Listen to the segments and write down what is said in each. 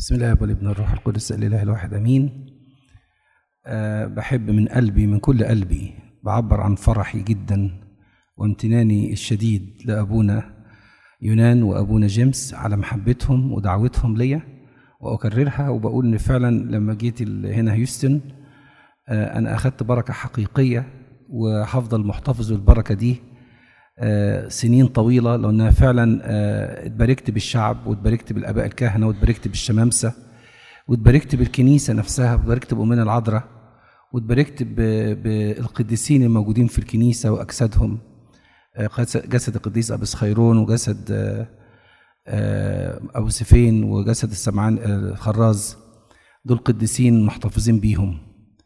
بسم الله والابن الروح القدس الاله الواحد امين أه بحب من قلبي من كل قلبي بعبر عن فرحي جدا وامتناني الشديد لابونا يونان وابونا جيمس على محبتهم ودعوتهم ليا واكررها وبقول ان فعلا لما جيت هنا هيوستن أه انا اخذت بركه حقيقيه وهفضل محتفظ بالبركه دي آه سنين طويله لانها فعلا آه اتباركت بالشعب واتباركت بالاباء الكهنه واتباركت بالشمامسه واتباركت بالكنيسه نفسها واتباركت بامنا العذراء واتباركت بالقديسين الموجودين في الكنيسه واجسادهم آه جسد القديس ابو خيرون وجسد ابو سفين وجسد السمعان الخراز دول قديسين محتفظين بيهم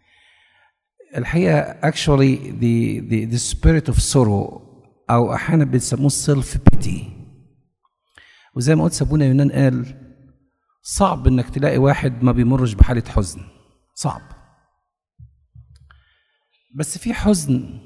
الحقيقه actually the the the spirit of sorrow او احيانا بيسموه السيلف بيتي وزي ما قلت سابونا يونان قال صعب انك تلاقي واحد ما بيمرش بحاله حزن صعب بس في حزن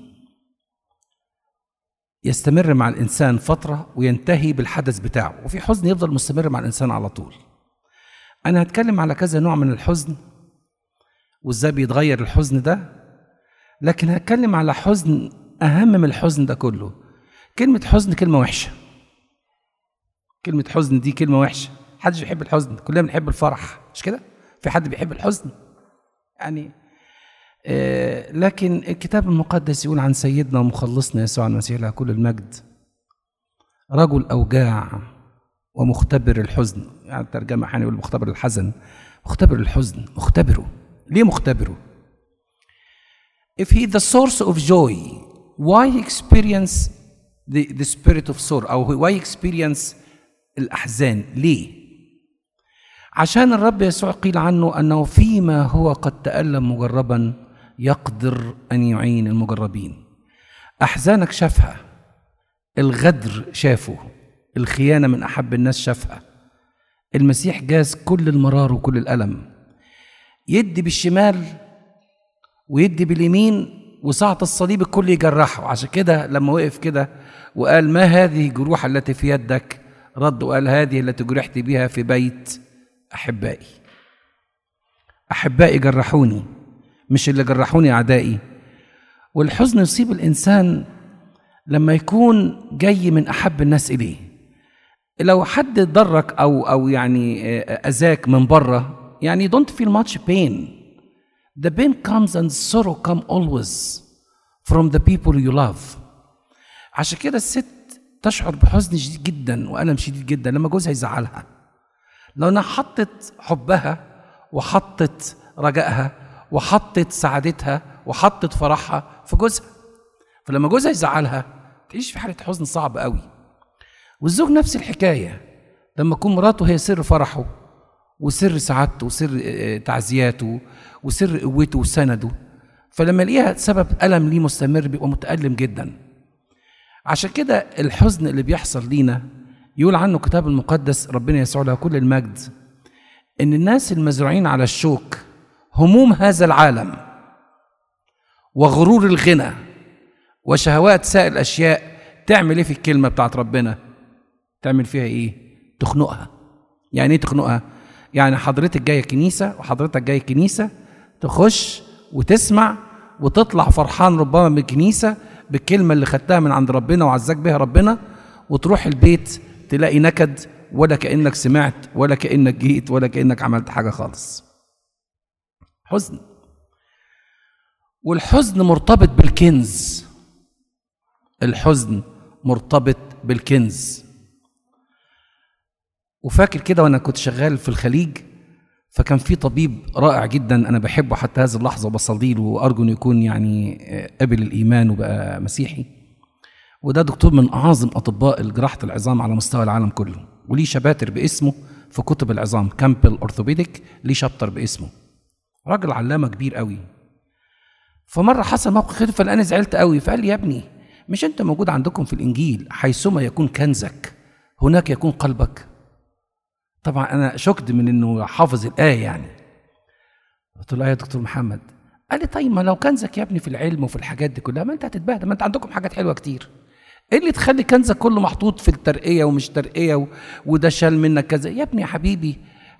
يستمر مع الانسان فتره وينتهي بالحدث بتاعه وفي حزن يفضل مستمر مع الانسان على طول انا هتكلم على كذا نوع من الحزن وازاي بيتغير الحزن ده لكن هتكلم على حزن اهم من الحزن ده كله كلمة حزن كلمة وحشة كلمة حزن دي كلمة وحشة محدش بيحب الحزن كلنا بنحب الفرح مش كده في حد بيحب الحزن يعني آه لكن الكتاب المقدس يقول عن سيدنا ومخلصنا يسوع المسيح له كل المجد رجل أوجاع ومختبر الحزن يعني الترجمة أحيانا يقول مختبر الحزن مختبر الحزن مختبره ليه مختبره if he the source of joy why experience the, the spirit of sorrow او why experience الاحزان ليه عشان الرب يسوع قيل عنه انه فيما هو قد تالم مجربا يقدر ان يعين المجربين احزانك شافها الغدر شافه الخيانه من احب الناس شافها المسيح جاز كل المرار وكل الالم يدي بالشمال ويدي باليمين وساعة الصليب الكل يجرحه عشان كده لما وقف كده وقال ما هذه الجروح التي في يدك رد وقال هذه التي جرحت بها في بيت أحبائي أحبائي جرحوني مش اللي جرحوني أعدائي والحزن يصيب الإنسان لما يكون جاي من أحب الناس إليه لو حد ضرك أو أو يعني أذاك من بره يعني don't feel much pain The pain comes and sorrow come always from the people you love. عشان كده الست تشعر بحزن شديد جدا وألم شديد جدا لما جوزها يزعلها. لو انها حطت حبها وحطت رجائها وحطت سعادتها وحطت فرحها في جوزها. فلما جوزها يزعلها تعيش في حالة حزن صعب قوي. والزوج نفس الحكاية. لما تكون مراته هي سر فرحه وسر سعادته وسر تعزياته وسر قوته وسنده فلما يلاقيها سبب ألم ليه مستمر بيبقى متألم جدا عشان كده الحزن اللي بيحصل لينا يقول عنه الكتاب المقدس ربنا يسوع له كل المجد ان الناس المزروعين على الشوك هموم هذا العالم وغرور الغنى وشهوات سائر الاشياء تعمل ايه في الكلمه بتاعت ربنا تعمل فيها ايه تخنقها يعني ايه تخنقها يعني حضرتك جايه كنيسه وحضرتك جاي كنيسه تخش وتسمع وتطلع فرحان ربما من الكنيسه بالكلمه اللي خدتها من عند ربنا وعزاك بها ربنا وتروح البيت تلاقي نكد ولا كانك سمعت ولا كانك جيت ولا كانك عملت حاجه خالص حزن والحزن مرتبط بالكنز الحزن مرتبط بالكنز وفاكر كده وانا كنت شغال في الخليج فكان في طبيب رائع جدا انا بحبه حتى هذه اللحظه وبصلي له وارجو انه يكون يعني قبل الايمان وبقى مسيحي وده دكتور من اعظم اطباء جراحه العظام على مستوى العالم كله وليه شباتر باسمه في كتب العظام كامبل اورثوبيديك ليه شابتر باسمه راجل علامه كبير قوي فمره حصل موقف كده فانا زعلت قوي فقال لي يا ابني مش انت موجود عندكم في الانجيل حيثما يكون كنزك هناك يكون قلبك طبعا انا شكت من انه حافظ الايه يعني قلت له يا دكتور محمد قال لي طيب ما لو كنزك يا ابني في العلم وفي الحاجات دي كلها ما انت هتتبهدل ما انت عندكم حاجات حلوه كتير ايه اللي تخلي كنزك كله محطوط في الترقيه ومش ترقيه و... وده شال منك كذا يا ابني يا حبيبي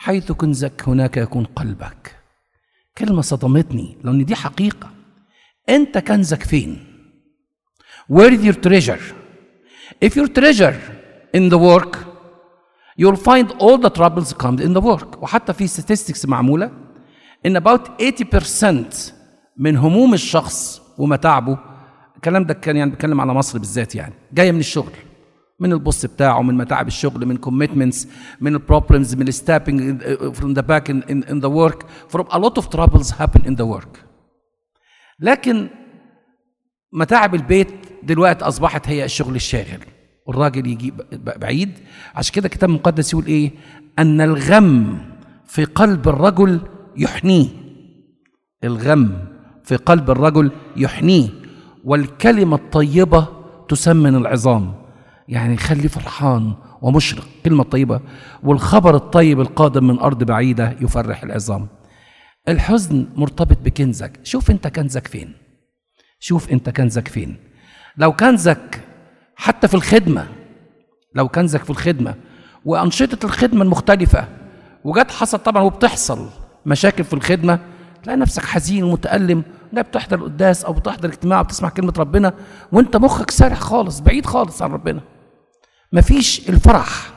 حيث كنزك هناك يكون قلبك كلمة صدمتني لأن دي حقيقة أنت كنزك فين Where is your treasure If your treasure in the work you'll find all the troubles come in the work وحتى في statistics معمولة إن about 80% من هموم الشخص ومتاعبه الكلام ده كان يعني بيتكلم على مصر بالذات يعني جاية من الشغل من البوس بتاعه من متاعب الشغل من commitments من البروبلمز من الستابنج from the back in, in, in the work from a lot of troubles happen in the work لكن متاعب البيت دلوقتي اصبحت هي الشغل الشاغل والراجل يجي بعيد عشان كده الكتاب المقدس يقول ايه ان الغم في قلب الرجل يحنيه الغم في قلب الرجل يحنيه والكلمه الطيبه تسمن العظام يعني خلي فرحان ومشرق كلمة طيبة والخبر الطيب القادم من أرض بعيدة يفرح العظام الحزن مرتبط بكنزك شوف انت كنزك فين شوف انت كنزك فين لو كنزك حتى في الخدمة لو كنزك في الخدمة وأنشطة الخدمة المختلفة وجت حصل طبعا وبتحصل مشاكل في الخدمة تلاقي نفسك حزين ومتألم لا بتحضر القداس أو بتحضر اجتماع أو بتسمع كلمة ربنا وأنت مخك سارح خالص بعيد خالص عن ربنا مفيش الفرح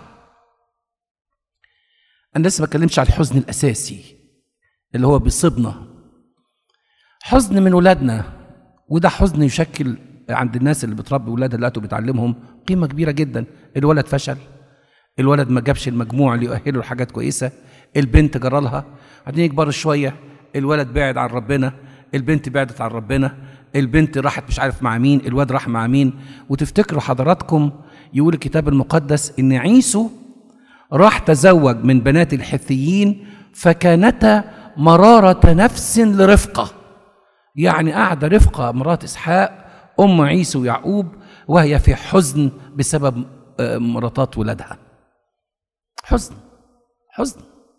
أنا لسه ما اتكلمش على الحزن الأساسي اللي هو بيصيبنا حزن من ولادنا وده حزن يشكل عند الناس اللي بتربي ولادها دلوقتي وبتعلمهم قيمة كبيرة جدا الولد فشل الولد ما جابش المجموع اللي يؤهله لحاجات كويسة البنت جرالها بعدين يكبروا شوية الولد بعد عن ربنا البنت بعدت عن ربنا البنت راحت مش عارف مع مين الواد راح مع مين وتفتكروا حضراتكم يقول الكتاب المقدس ان عيسو راح تزوج من بنات الحثيين فكانتا مرارة نفس لرفقة يعني قاعدة رفقة مرات إسحاق أم عيسو ويعقوب وهي في حزن بسبب مراتات ولادها حزن حزن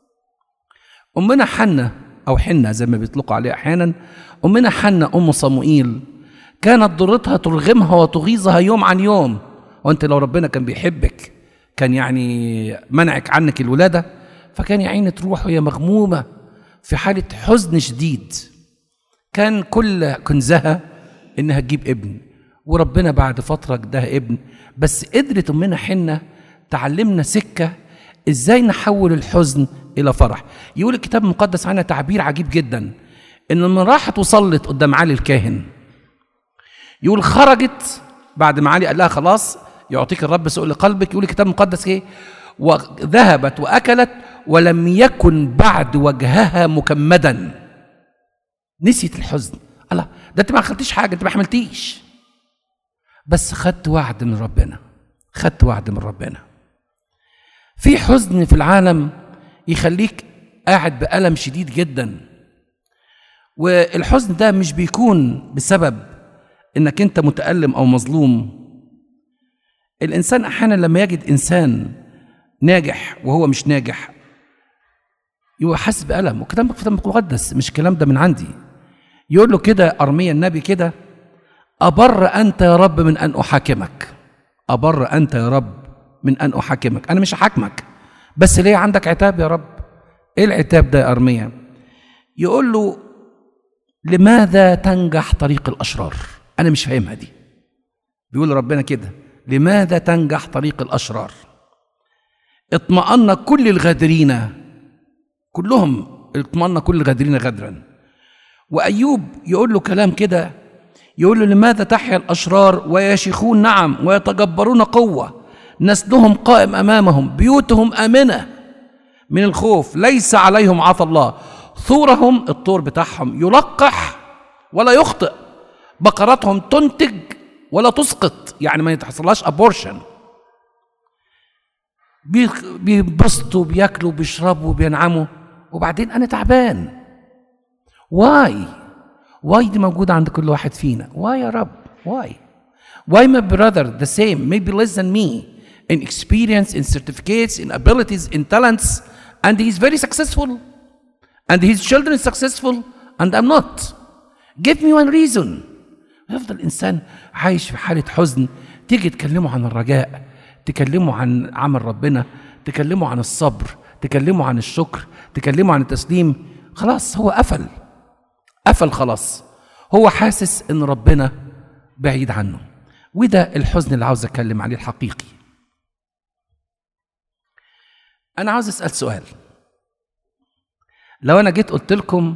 أمنا حنة أو حنة زي ما بيطلقوا عليها أحيانا أمنا حنة أم صموئيل كانت ضرتها ترغمها وتغيظها يوم عن يوم وأنت لو ربنا كان بيحبك كان يعني منعك عنك الولادة فكان يا عيني تروح وهي مغمومة في حالة حزن شديد كان كل كنزها إنها تجيب ابن وربنا بعد فترة اداها ابن بس قدرت أمنا حنة تعلمنا سكة إزاي نحول الحزن إلى فرح يقول الكتاب المقدس عنها تعبير عجيب جدا إن لما راحت وصلت قدام علي الكاهن يقول خرجت بعد ما علي قال لها خلاص يعطيك الرب سؤل قلبك يقول الكتاب المقدس ايه وذهبت واكلت ولم يكن بعد وجهها مكمدا نسيت الحزن الله ده انت ما عملتيش حاجه انت ما حملتيش بس خدت وعد من ربنا خدت وعد من ربنا في حزن في العالم يخليك قاعد بألم شديد جدا والحزن ده مش بيكون بسبب انك انت متألم او مظلوم الانسان احيانا لما يجد انسان ناجح وهو مش ناجح يبقى حاسس بألم وكلام الكتاب المقدس مش الكلام ده من عندي يقول له كده أرميا النبي كده أبر أنت يا رب من أن أحاكمك أبر أنت يا رب من أن أحاكمك أنا مش هحاكمك بس ليه عندك عتاب يا رب إيه العتاب ده يا أرميا يقول له لماذا تنجح طريق الأشرار أنا مش فاهمها دي بيقول ربنا كده لماذا تنجح طريق الأشرار اطمأن كل الغادرين كلهم اطمأن كل الغادرين غدرا وأيوب يقول له كلام كده يقول له لماذا تحيا الأشرار ويشيخون نعم ويتجبرون قوة نسلهم قائم أمامهم بيوتهم آمنة من الخوف ليس عليهم عطى الله ثورهم الطور بتاعهم يلقح ولا يخطئ بقراتهم تنتج ولا تسقط يعني ما يتحصلهاش ابورشن بينبسطوا بياكلوا بيشربوا بينعموا وبعدين انا تعبان واي واي دي موجوده عند كل واحد فينا واي يا رب واي واي my brother the same maybe less than me in experience in certificates in abilities in talents and he's very successful and his children is successful and I'm not give me one reason يفضل الانسان عايش في حاله حزن تيجي تكلمه عن الرجاء تكلمه عن عمل ربنا تكلمه عن الصبر تكلموا عن الشكر تكلموا عن التسليم خلاص هو قفل قفل خلاص هو حاسس ان ربنا بعيد عنه وده الحزن اللي عاوز اتكلم عليه الحقيقي انا عاوز اسال سؤال لو انا جيت قلت لكم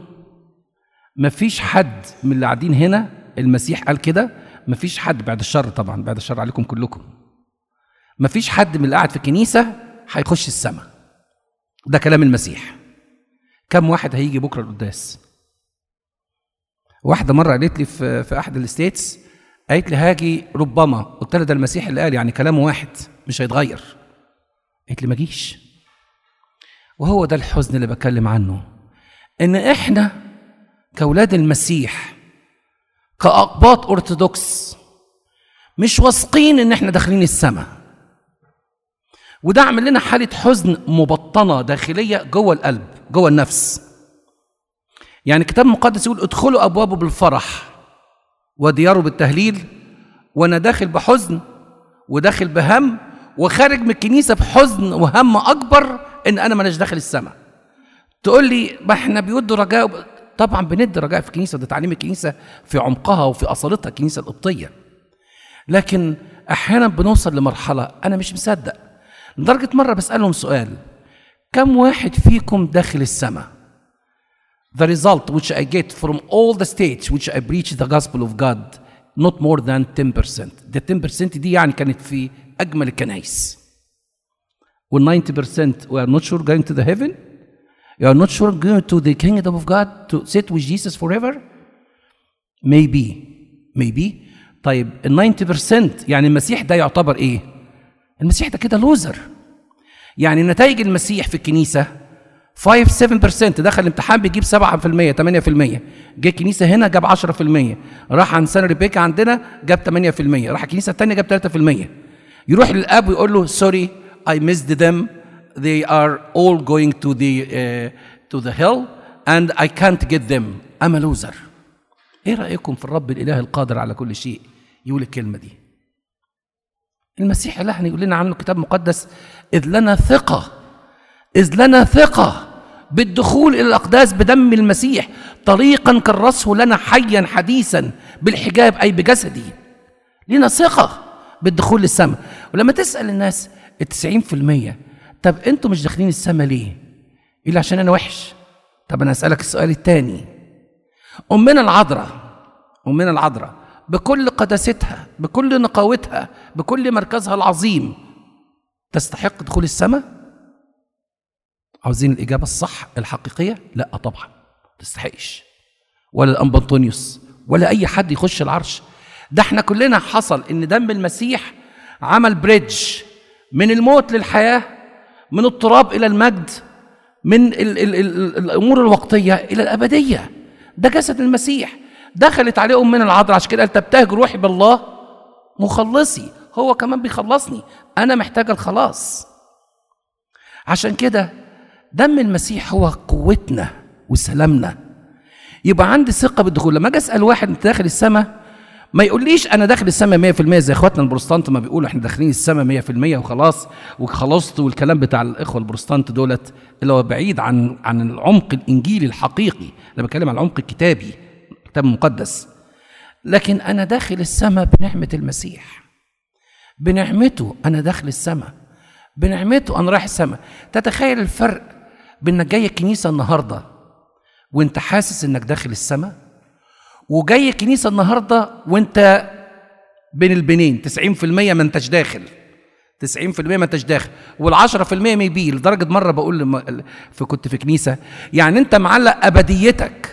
مفيش حد من اللي قاعدين هنا المسيح قال كده مفيش حد بعد الشر طبعا بعد الشر عليكم كلكم مفيش حد من اللي قاعد في الكنيسه هيخش السماء ده كلام المسيح كم واحد هيجي بكره القداس واحده مره قالت لي في في احد الستيتس قالت لي هاجي ربما قلت لها ده المسيح اللي قال يعني كلامه واحد مش هيتغير قالت لي ما جيش وهو ده الحزن اللي بتكلم عنه ان احنا كاولاد المسيح كاقباط ارثوذكس مش واثقين ان احنا داخلين السماء وده عامل لنا حاله حزن مبطنه داخليه جوه القلب جوه النفس يعني الكتاب المقدس يقول ادخلوا ابوابه بالفرح ودياره بالتهليل وانا داخل بحزن وداخل بهم وخارج من الكنيسه بحزن وهم اكبر ان انا ماناش داخل السماء تقول لي ما احنا بيودوا رجاء طبعا بندي رجاء في الكنيسه ده تعليم الكنيسه في عمقها وفي اصالتها الكنيسه القبطيه لكن احيانا بنوصل لمرحله انا مش مصدق لدرجه مره بسالهم سؤال كم واحد فيكم داخل السماء the result which I get from all the states which I preach the gospel of God not more than 10% the 10% دي يعني كانت في أجمل الكنائس وال 90% we are not sure going to the heaven you are not sure going to the kingdom of God to sit with Jesus forever maybe maybe طيب ال 90% يعني المسيح ده يعتبر ايه المسيح ده كده لوزر يعني نتائج المسيح في الكنيسه 5 7% دخل الامتحان بيجيب 7% 8% جه الكنيسه هنا جاب 10% راح عند سان ريبيكا عندنا جاب 8% راح الكنيسه الثانيه جاب 3% يروح للاب ويقول له سوري I missed them they are all going to the uh, to the hell and I can't get them I'm a loser ايه رايكم في الرب الاله القادر على كل شيء يقول الكلمه دي المسيح إلهنا يقول لنا عنه كتاب مقدس إذ لنا ثقة إذ لنا ثقة بالدخول إلى الأقداس بدم المسيح طريقا كرسه لنا حيا حديثا بالحجاب أي بجسدي لنا ثقة بالدخول للسماء ولما تسأل الناس التسعين في المية طب أنتوا مش داخلين السماء ليه؟ إلا عشان أنا وحش طب أنا أسألك السؤال الثاني أمنا العذراء أمنا العذراء بكل قداستها بكل نقاوتها بكل مركزها العظيم تستحق دخول السماء عاوزين الإجابة الصح الحقيقية لا طبعا تستحقش ولا الأنبا أنطونيوس ولا أي حد يخش العرش ده احنا كلنا حصل إن دم المسيح عمل بريدج من الموت للحياة من التراب إلى المجد من ال ال ال الأمور الوقتية إلى الأبدية ده جسد المسيح دخلت عليه أمنا العذراء عشان كده قال تبتهج روحي بالله مخلصي هو كمان بيخلصني أنا محتاج الخلاص عشان كده دم المسيح هو قوتنا وسلامنا يبقى عندي ثقة بالدخول لما أجي أسأل واحد أنت داخل السماء ما يقوليش أنا داخل السماء 100% زي إخواتنا البروتستانت ما بيقولوا إحنا داخلين السماء 100% وخلاص وخلصت والكلام بتاع الإخوة البروتستانت دولت اللي هو بعيد عن عن العمق الإنجيلي الحقيقي أنا بتكلم عن العمق الكتابي الكتاب المقدس لكن أنا داخل السماء بنعمة المسيح بنعمته أنا داخل السماء بنعمته أنا رايح السماء تتخيل الفرق بإنك جاي الكنيسة النهاردة وأنت حاسس إنك داخل السماء وجاي الكنيسة النهاردة وأنت بين البنين 90% ما أنتش داخل 90% ما انتش داخل وال10% ميبي لدرجه مره بقول لما في كنت في كنيسه يعني انت معلق ابديتك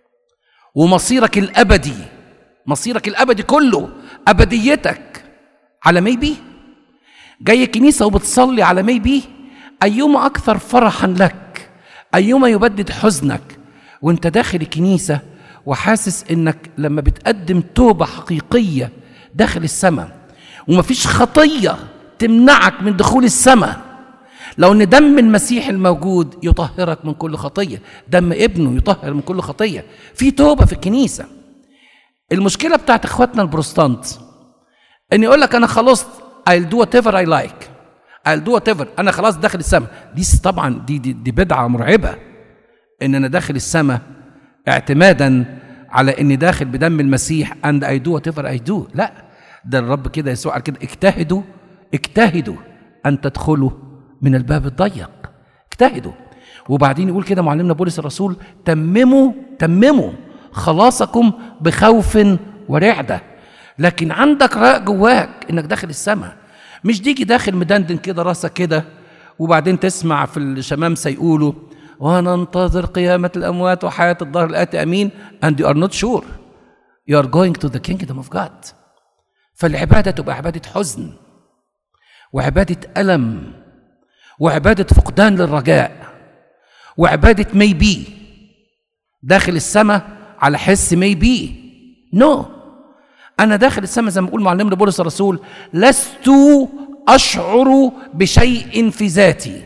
ومصيرك الابدي مصيرك الابدي كله ابديتك على ميبي جاي الكنيسه وبتصلي على ميبي ايما اكثر فرحا لك ايما يبدد حزنك وانت داخل الكنيسه وحاسس انك لما بتقدم توبه حقيقيه داخل السماء ومفيش خطيه تمنعك من دخول السماء لو ان دم المسيح الموجود يطهرك من كل خطيه دم ابنه يطهر من كل خطيه في توبه في الكنيسه المشكله بتاعت اخواتنا البروتستانت ان يقول لك انا خلصت I'll do whatever I like I'll do whatever انا خلاص داخل السماء دي طبعا دي دي, دي بدعه مرعبه ان انا داخل السماء اعتمادا على اني داخل بدم المسيح and I do whatever I do لا ده الرب كده يسوع قال كده اجتهدوا اجتهدوا ان تدخلوا من الباب الضيق اجتهدوا وبعدين يقول كده معلمنا بولس الرسول تمموا تمموا خلاصكم بخوف ورعده لكن عندك رأي جواك انك داخل السماء مش تيجي داخل مدندن كده راسك كده وبعدين تسمع في الشمامسه يقولوا وننتظر قيامة الأموات وحياة الدهر الآتي أمين and you are not sure you are going to the kingdom of God فالعبادة تبقى عبادة حزن وعبادة ألم وعبادة فقدان للرجاء وعبادة maybe داخل السماء على حس maybe no أنا داخل السماء زي ما بيقول معلمنا بولس الرسول لست أشعر بشيء في ذاتي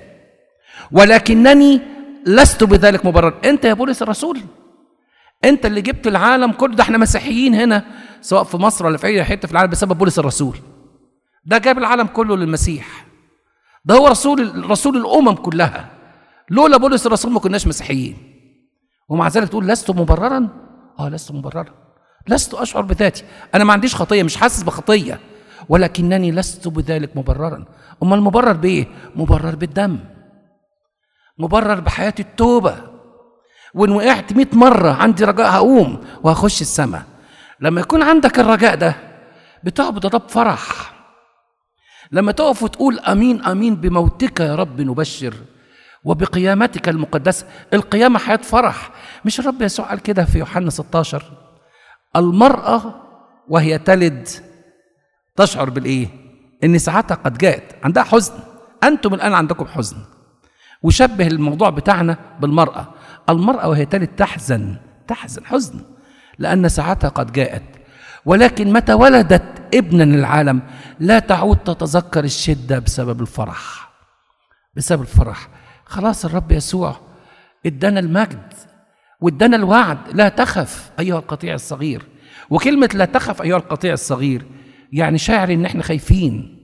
ولكنني لست بذلك مبرر انت يا بولس الرسول انت اللي جبت العالم كله ده احنا مسيحيين هنا سواء في مصر ولا في اي حته في العالم بسبب بولس الرسول ده جاب العالم كله للمسيح ده هو رسول رسول الامم كلها لولا بولس الرسول ما كناش مسيحيين ومع ذلك تقول لست مبررا اه لست مبررا لست اشعر بذاتي انا ما عنديش خطيه مش حاسس بخطيه ولكنني لست بذلك مبررا امال مبرر بايه مبرر بالدم مبرر بحياة التوبة وإن وقعت مئة مرة عندي رجاء هقوم وهخش السماء لما يكون عندك الرجاء ده بتعبد الرب فرح لما تقف وتقول أمين أمين بموتك يا رب نبشر وبقيامتك المقدسة القيامة حياة فرح مش الرب يسوع قال كده في يوحنا 16 المرأة وهي تلد تشعر بالإيه؟ إن ساعتها قد جاءت عندها حزن أنتم الآن عندكم حزن وشبه الموضوع بتاعنا بالمرأة المرأة وهي تلد تحزن تحزن حزن لأن ساعتها قد جاءت ولكن متى ولدت ابنا للعالم لا تعود تتذكر الشدة بسبب الفرح بسبب الفرح خلاص الرب يسوع ادانا المجد وادانا الوعد لا تخف أيها القطيع الصغير وكلمة لا تخف أيها القطيع الصغير يعني شاعر إن احنا خايفين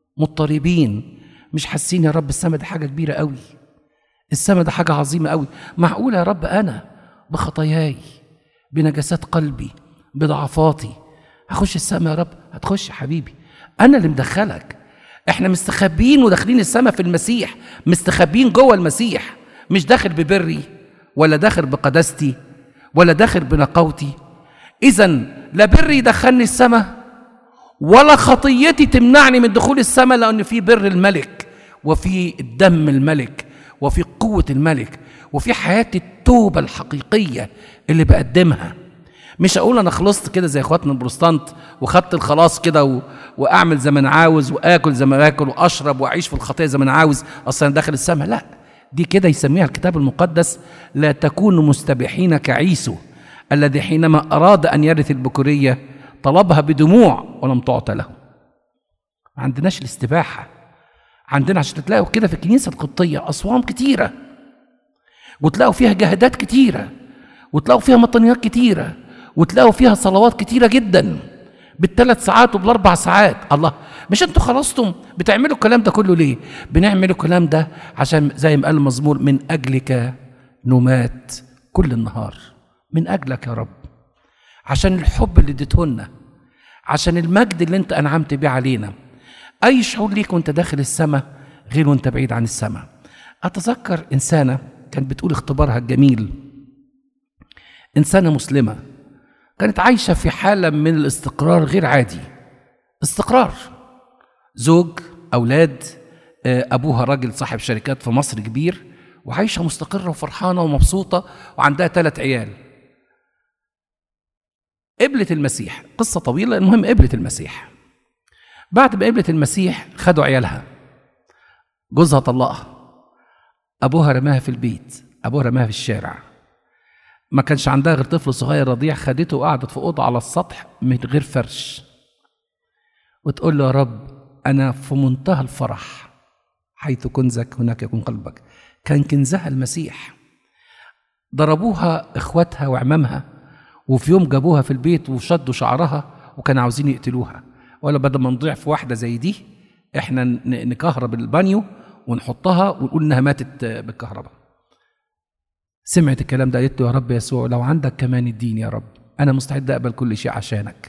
مضطربين مش حاسين يا رب السما دي حاجة كبيرة قوي السما ده حاجة عظيمة قوي معقولة يا رب أنا بخطاياي بنجاسات قلبي بضعفاتي هخش السما يا رب هتخش يا حبيبي أنا اللي مدخلك احنا مستخبين وداخلين السما في المسيح مستخبين جوه المسيح مش داخل ببري ولا داخل بقداستي ولا داخل بنقاوتي اذا لا بري يدخلني السما ولا خطيتي تمنعني من دخول السماء لان في بر الملك وفي دم الملك وفي قوة الملك وفي حياة التوبة الحقيقية اللي بقدمها مش اقول انا خلصت كده زي اخواتنا البروتستانت وخدت الخلاص كده و... واعمل زي ما انا عاوز واكل زي ما باكل واشرب واعيش في الخطيه زي ما انا عاوز اصلا أنا داخل السماء لا دي كده يسميها الكتاب المقدس لا تكونوا مستبيحين كعيسو الذي حينما اراد ان يرث البكوريه طلبها بدموع ولم تعطى له ما عندناش الاستباحه عندنا عشان تلاقوا كده في الكنيسه القبطيه اصوام كتيره وتلاقوا فيها جهادات كتيره وتلاقوا فيها مطنيات كتيره وتلاقوا فيها صلوات كتيره جدا بالثلاث ساعات وبالاربع ساعات الله مش انتوا خلصتم بتعملوا الكلام ده كله ليه بنعمل الكلام ده عشان زي ما قال المزمور من اجلك نمات كل النهار من اجلك يا رب عشان الحب اللي اديته لنا عشان المجد اللي انت انعمت بيه علينا اي شعور ليك وانت داخل السماء غير وانت بعيد عن السماء اتذكر انسانه كانت بتقول اختبارها الجميل انسانه مسلمه كانت عايشه في حاله من الاستقرار غير عادي استقرار زوج اولاد ابوها راجل صاحب شركات في مصر كبير وعايشه مستقره وفرحانه ومبسوطه وعندها ثلاث عيال قبلت المسيح قصه طويله المهم قبلت المسيح بعد ما قبلت المسيح خدوا عيالها جوزها طلقها ابوها رماها في البيت ابوها رماها في الشارع ما كانش عندها غير طفل صغير رضيع خدته وقعدت في اوضه على السطح من غير فرش وتقول له يا رب انا في منتهى الفرح حيث كنزك هناك يكون قلبك كان كنزها المسيح ضربوها اخواتها وعمامها وفي يوم جابوها في البيت وشدوا شعرها وكانوا عاوزين يقتلوها ولا بدل ما نضيع في واحده زي دي احنا ن- نكهرب البانيو ونحطها ونقول انها ماتت بالكهرباء سمعت الكلام ده قالت له يا رب يسوع لو عندك كمان الدين يا رب انا مستعد اقبل كل شيء عشانك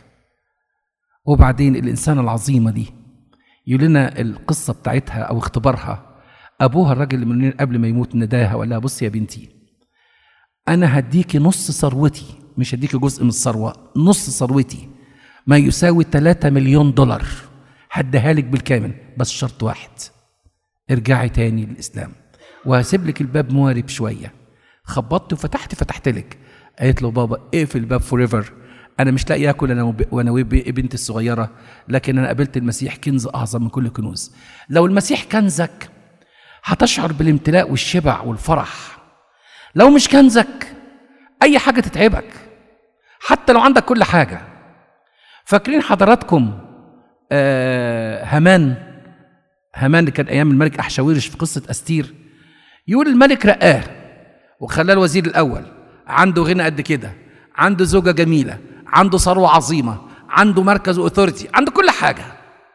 وبعدين الانسانه العظيمه دي يقول لنا القصه بتاعتها او اختبارها ابوها الراجل اللي من قبل ما يموت نداها وقال لها بصي يا بنتي انا هديكي نص ثروتي مش هديكي جزء من الثروه نص ثروتي ما يساوي 3 مليون دولار هديها لك بالكامل بس شرط واحد ارجعي تاني للاسلام وهسيب لك الباب موارب شويه خبطت وفتحت فتحت لك قالت له بابا اقفل الباب فور ايفر انا مش لاقي اكل انا وب- وانا وبنتي الصغيره لكن انا قابلت المسيح كنز اعظم من كل كنوز لو المسيح كنزك هتشعر بالامتلاء والشبع والفرح لو مش كنزك اي حاجه تتعبك حتى لو عندك كل حاجه فاكرين حضراتكم آه هامان هامان اللي كان ايام الملك احشاويرش في قصه استير يقول الملك رقاه وخلاه الوزير الاول عنده غنى قد كده عنده زوجه جميله عنده ثروه عظيمه عنده مركز واثورتي عنده كل حاجه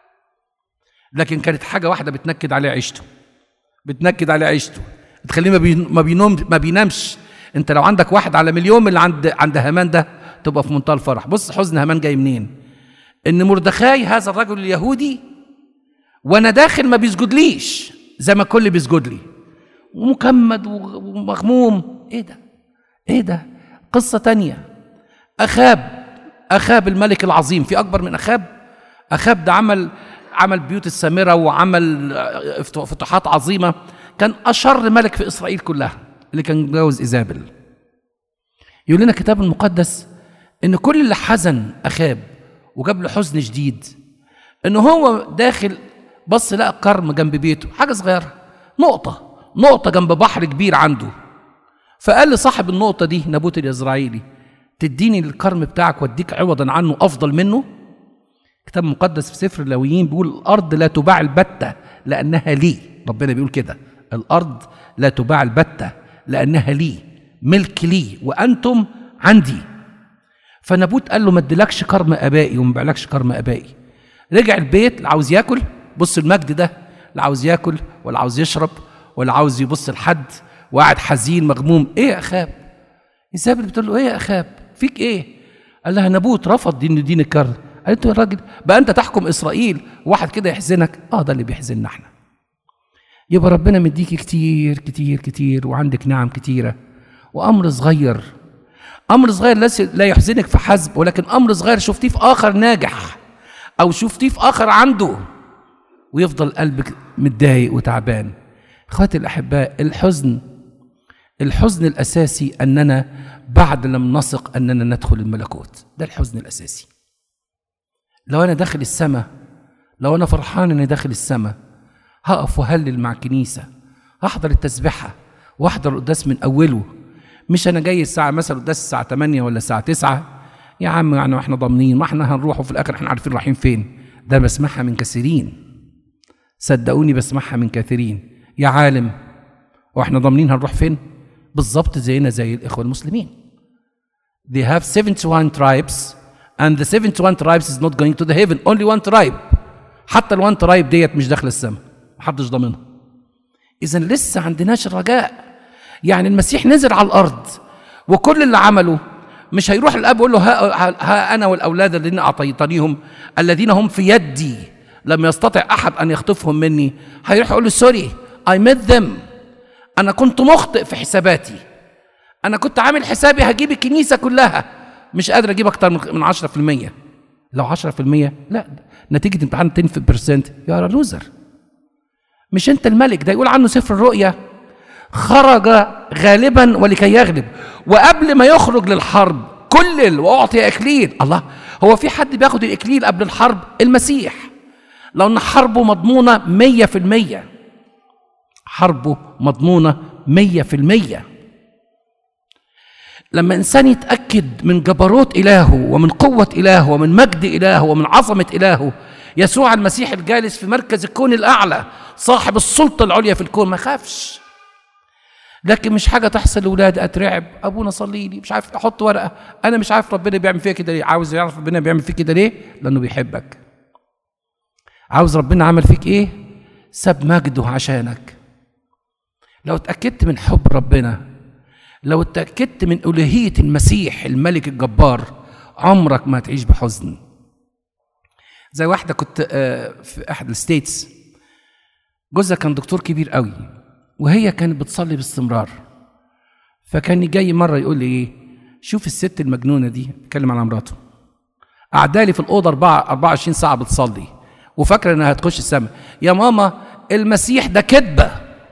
لكن كانت حاجه واحده بتنكد عليه عيشته بتنكد عليه عيشته تخليه ما, بين ما بينوم ما بينامش انت لو عندك واحد على مليون من اللي عند عند هامان ده تبقى في منتهى الفرح بص حزن هامان جاي منين ان مردخاي هذا الرجل اليهودي وانا داخل ما بيسجدليش زي ما الكل بيسجد لي ومكمد ومغموم ايه ده ايه ده قصة تانية أخاب أخاب الملك العظيم في أكبر من أخاب أخاب ده عمل عمل بيوت السامرة وعمل آه، فتوحات عظيمة كان أشر ملك في إسرائيل كلها اللي كان متجوز إيزابل يقول لنا الكتاب المقدس إن كل اللي حزن أخاب وجاب له حزن شديد إن هو داخل بص لقى كرم جنب بيته حاجة صغيرة نقطة نقطة جنب بحر كبير عنده فقال لصاحب النقطة دي نابوت الإسرائيلي تديني الكرم بتاعك واديك عوضا عنه أفضل منه كتاب مقدس في سفر اللاويين بيقول الأرض لا تباع البتة لأنها لي ربنا بيقول كده الأرض لا تباع البتة لأنها لي ملك لي وأنتم عندي فنابوت قال له ما ادلكش كرم ابائي وما بيعلكش كرم ابائي رجع البيت اللي عاوز ياكل بص المجد ده لا عاوز ياكل ولا عاوز يشرب ولا عاوز يبص لحد وقاعد حزين مغموم ايه يا اخاب ايزابل بتقول له ايه يا اخاب فيك ايه قال لها نابوت رفض دين دين الكرم قالت له يا راجل بقى انت تحكم اسرائيل واحد كده يحزنك اه ده اللي بيحزننا احنا يبقى ربنا مديكي كتير كتير كتير وعندك نعم كتيره وامر صغير امر صغير ليس- لا يحزنك في حسب ولكن امر صغير شفتيه في اخر ناجح او شفتيه في اخر عنده ويفضل قلبك متضايق وتعبان اخواتي الاحباء الحزن الحزن الاساسي اننا بعد لم نثق اننا ندخل الملكوت ده الحزن الاساسي لو انا داخل السماء لو انا فرحان اني داخل السماء هقف وهلل مع كنيسه هحضر التسبحه واحضر القداس من اوله مش انا جاي الساعه مثلا القداس الساعه 8 ولا الساعه 9 يا عم يعني احنا ضامنين ما احنا هنروح وفي الاخر احنا عارفين رايحين فين ده بسمعها من كثيرين صدقوني بسمعها من كثيرين يا عالم واحنا ضامنين هنروح فين بالظبط زينا زي الاخوه المسلمين they have 71 tribes and the 71 tribes is not going to the heaven only one tribe حتى ال one tribe ديت مش داخله السماء محدش ضامنها اذا لسه عندناش رجاء يعني المسيح نزل على الارض وكل اللي عمله مش هيروح الاب يقول له ها, ها, ها انا والاولاد الذين اعطيتنيهم الذين هم في يدي لم يستطع احد ان يخطفهم مني هيروح يقول له سوري اي met them انا كنت مخطئ في حساباتي انا كنت عامل حسابي هجيب الكنيسه كلها مش قادر اجيب اكتر من من 10% لو 10% لا نتيجه امتحان 10% يا لوزر مش انت الملك ده يقول عنه سفر الرؤيا خرج غالبا ولكي يغلب وقبل ما يخرج للحرب كلل واعطي اكليل الله هو في حد بياخد الاكليل قبل الحرب المسيح لو ان حربه مضمونه مية في المية حربه مضمونة مية في المية لما إنسان يتأكد من جبروت إلهه ومن قوة إلهه ومن مجد إلهه ومن عظمة إلهه يسوع المسيح الجالس في مركز الكون الأعلى صاحب السلطة العليا في الكون ما خافش لكن مش حاجة تحصل لأولادي أترعب أبونا صلي لي مش عارف أحط ورقة أنا مش عارف ربنا بيعمل فيا كده ليه عاوز يعرف ربنا بيعمل فيك كده ليه لأنه بيحبك عاوز ربنا عمل فيك ايه ساب مجده عشانك لو اتاكدت من حب ربنا لو اتاكدت من الوهيه المسيح الملك الجبار عمرك ما هتعيش بحزن زي واحده كنت في احد الستيتس جوزها كان دكتور كبير قوي وهي كانت بتصلي باستمرار فكان جاي مره يقول لي ايه شوف الست المجنونه دي بيتكلم على مراته قعدالي في الاوضه 24 ساعه بتصلي وفاكره انها هتخش السماء يا ماما المسيح ده كذبه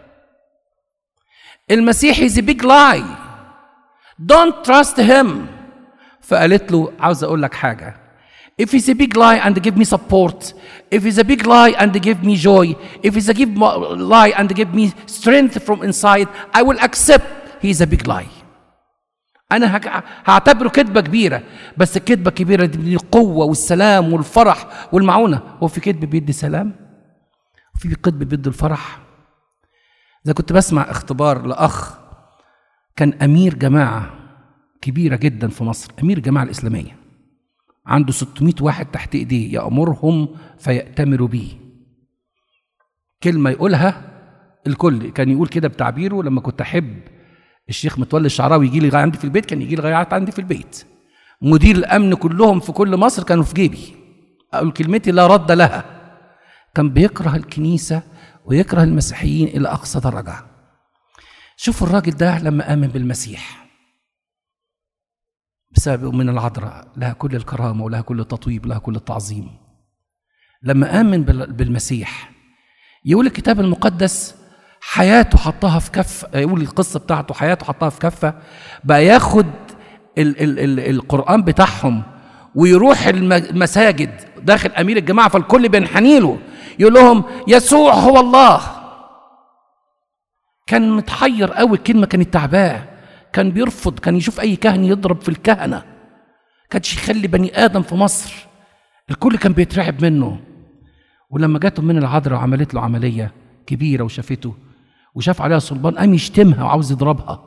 المسيح is a big lie don't trust him فقالت له عاوز اقول لك حاجه if he's a big lie and give me support if he's a big lie and give me joy if he's a give lie and give me strength from inside I will accept he's a big lie انا هعتبره كذبه كبيره بس الكذبه الكبيره دي بتدي القوه والسلام والفرح والمعونه هو في كذب بيدي سلام وفي كذب بيدي الفرح اذا كنت بسمع اختبار لاخ كان امير جماعه كبيره جدا في مصر امير الجماعه الاسلاميه عنده 600 واحد تحت ايديه يامرهم فيأتمروا به كلمه يقولها الكل كان يقول كده بتعبيره لما كنت احب الشيخ متولي الشعراوي يجي لي عندي في البيت كان يجي لي غايات عندي في البيت مدير الامن كلهم في كل مصر كانوا في جيبي اقول كلمتي لا رد لها كان بيكره الكنيسه ويكره المسيحيين الى اقصى درجه شوفوا الراجل ده لما امن بالمسيح بسبب من العذراء لها كل الكرامه ولها كل التطويب لها كل التعظيم لما امن بالمسيح يقول الكتاب المقدس حياته حطها في كف يقول القصة بتاعته حياته حطها في كفة بقى ياخد ال ال ال القرآن بتاعهم ويروح المساجد داخل أمير الجماعة فالكل بينحني له يقول لهم يسوع هو الله كان متحير قوي الكلمة كانت تعباه كان بيرفض كان يشوف أي كاهن يضرب في الكهنة كانش يخلي بني آدم في مصر الكل كان بيترعب منه ولما جاته من العذراء وعملت له عملية كبيرة وشافته وشاف عليها صلبان قام يشتمها وعاوز يضربها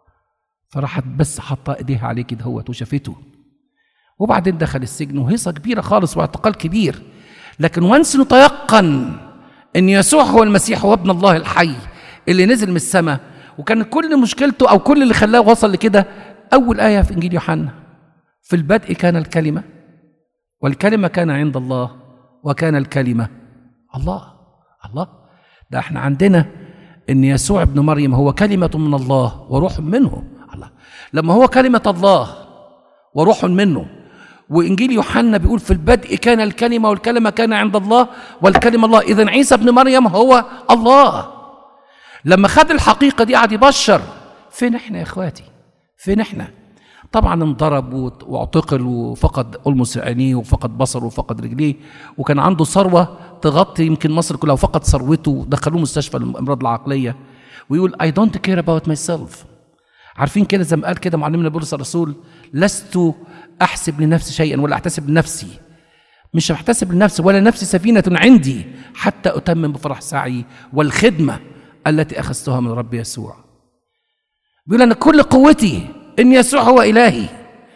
فراحت بس حاطه ايديها عليه كده هوت وشافته وبعدين دخل السجن وهيصه كبيره خالص واعتقال كبير لكن وانس نتيقن ان يسوع هو المسيح هو ابن الله الحي اللي نزل من السماء وكان كل مشكلته او كل اللي خلاه وصل لكده اول ايه في انجيل يوحنا في البدء كان الكلمه والكلمه كان عند الله وكان الكلمه الله الله ده احنا عندنا ان يسوع ابن مريم هو كلمه من الله وروح منه الله لما هو كلمه الله وروح منه وانجيل يوحنا بيقول في البدء كان الكلمه والكلمه كان عند الله والكلمه الله اذا عيسى ابن مريم هو الله لما خد الحقيقه دي قعد يبشر فين احنا يا اخواتي فين احنا طبعا انضرب واعتقل وفقد ألمس عينيه وفقد بصره وفقد رجليه وكان عنده ثروة تغطي يمكن مصر كلها وفقد ثروته ودخلوه مستشفى الأمراض العقلية ويقول I don't care about myself عارفين كده زي ما قال كده معلمنا بولس الرسول لست أحسب لنفسي شيئا ولا أحتسب لنفسي مش بحتسب لنفسي ولا نفسي سفينة عندي حتى أتمم بفرح سعي والخدمة التي أخذتها من رب يسوع بيقول أنا كل قوتي ان يسوع هو الهي